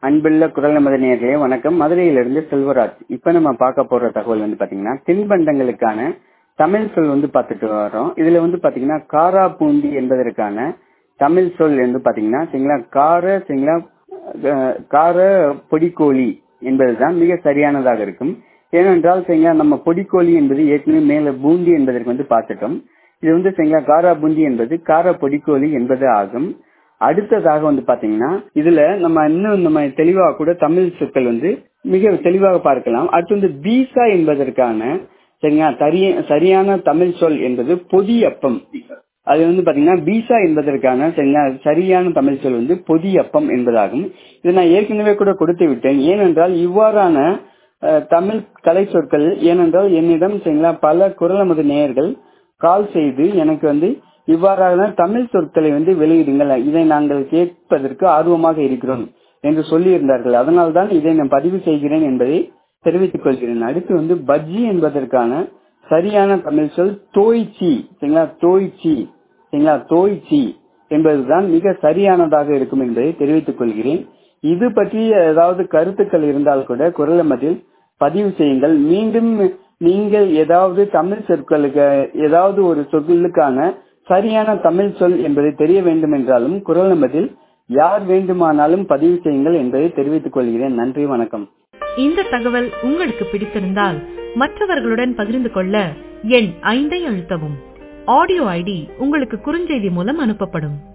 அன்புள்ள குரல் நமது நேர்களே வணக்கம் மதுரையிலிருந்து செல்வராஜ் இப்ப நம்ம பார்க்க போற தகவல் வந்து பாத்தீங்கன்னா தின்பண்டங்களுக்கான தமிழ் சொல் வந்து பார்த்துட்டு வரோம் இதுல வந்து பாத்தீங்கன்னா காரா பூந்தி என்பதற்கான தமிழ் சொல் வந்து பாத்தீங்கன்னா சரிங்களா கார சரிங்களா அஹ், கார பொடிக்கோழி என்பதுதான் மிக சரியானதாக இருக்கும் ஏனென்றால் சரிங்களா நம்ம பொடிக்கோழி என்பது ஏற்கனவே மேல பூந்தி என்பதற்கு வந்து பார்த்துட்டோம் இது வந்து சரிங்களா காரா பூந்தி என்பது கார பொடிக்கோழி என்பது ஆகும் அடுத்ததாக வந்து பாத்தீங்கன்னா இதுல நம்ம இன்னும் நம்ம தெளிவா கூட தமிழ் சொற்கள் வந்து மிக தெளிவாக பார்க்கலாம் அடுத்து வந்து பீசா என்பதற்கான சரிங்களா சரிய- சரியான தமிழ் சொல் என்பது பொதியப்பம் அது வந்து பாத்தீங்கன்னா பீசா என்பதற்கான சரிங்களா சரியான தமிழ் சொல் வந்து பொதியப்பம் என்பதாகும் இது நான் ஏற்கனவே கூட கொடுத்து விட்டேன் ஏனென்றால் இவ்வாறான அஹ், தமிழ் கலை சொற்கள் ஏனென்றால் என்னிடம் சரிங்களா பல குரலமது நேயர்கள் கால் செய்து எனக்கு வந்து இவ்வாறான தமிழ் சொற்களை வந்து வெளியிடுங்கள் இதை நாங்கள் கேட்பதற்கு ஆர்வமாக இருக்கிறோம் என்று சொல்லியிருந்தார்கள் அதனால்தான் இதை நான் பதிவு செய்கிறேன் என்பதை தெரிவித்துக் கொள்கிறேன் அடுத்து வந்து பஜ்ஜி என்பதற்கான சரியான தமிழ் சொல் தோய்ச்சி சரிங்களா தோய்ச்சி சரிங்களா தோய்ச்சி என்பதுதான் மிக சரியானதாக இருக்கும் என்பதை தெரிவித்துக் கொள்கிறேன் இது பற்றிய ஏதாவது கருத்துக்கள் இருந்தால் கூட குரலமதில் பதிவு செய்யுங்கள் மீண்டும் நீங்கள் ஏதாவது தமிழ் சொற்களுக்கு ஏதாவது ஒரு சொல்லுக்கான சரியான தமிழ் சொல் என்பதை தெரிய வேண்டும் என்றாலும் குரலமதில் யார் வேண்டுமானாலும் பதிவு செய்யுங்கள் என்பதை தெரிவித்துக் கொள்கிறேன் நன்றி வணக்கம் இந்த தகவல் உங்களுக்கு பிடித்திருந்தால் மற்றவர்களுடன் பகிர்ந்து கொள்ள எண் ஐந்தை அழுத்தவும் ஆடியோ ஐடி உங்களுக்கு குறுஞ்செய்தி மூலம் அனுப்பப்படும்